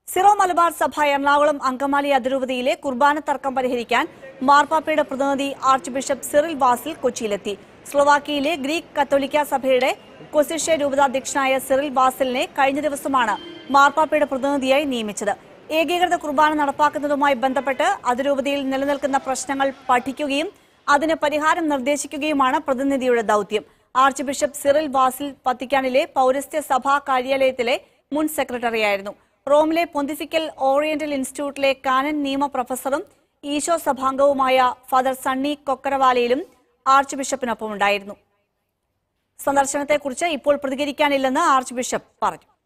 Syro Malabar സഭ എറണാകുളം അങ്കമാലി അതിരൂപതയിലെ കുർബാന തർക്കം പരിഹരിക്കാൻ മാർപ്പാപ്പയുടെ പ്രതിനിധി ആർച്ച് ബിഷപ്പ് സിറിൽ വാസിൽ കൊച്ചിയിലെത്തി സ്ലൊവാക്കിയയിലെ ഗ്രീക്ക് കത്തോലിക്ക സഭയുടെ കൊസിഷ്യ രൂപതാധ്യക്ഷനായ സിറിൽ വാസിലിനെ കഴിഞ്ഞ ദിവസമാണ് മാർപ്പാപ്പയുടെ പ്രതിനിധിയായി നിയമിച്ചത് ഏകീകൃത കുർബാന നടപ്പാക്കുന്നതുമായി ബന്ധപ്പെട്ട് അതിരൂപതയിൽ നിലനിൽക്കുന്ന പ്രശ്നങ്ങൾ പഠിക്കുകയും അതിന് പരിഹാരം നിർദ്ദേശിക്കുകയുമാണ് പ്രതിനിധിയുടെ ദൌത്യം ആർച്ച് ബിഷപ്പ് സിറിൽ വാസിൽ വത്തിക്കാനിലെ പൗരസ്ത്യ സഭാ കാര്യാലയത്തിലെ മുൻ സെക്രട്ടറിയായിരുന്നു റോമിലെ പൊന്തിഫിക്കൽ ഓറിയന്റൽ ഇൻസ്റ്റിറ്റ്യൂട്ടിലെ കാനൻ നിയമ പ്രൊഫസറും ഈശോ സഭാംഗവുമായ ഫാദർ സണ്ണി കൊക്കരവാലയിലും ആർച്ച് ബിഷപ്പിനൊപ്പം ഉണ്ടായിരുന്നു സന്ദർശനത്തെക്കുറിച്ച് ഇപ്പോൾ പ്രതികരിക്കാനില്ലെന്ന് ആർച്ച് ബിഷപ്പ് പറഞ്ഞു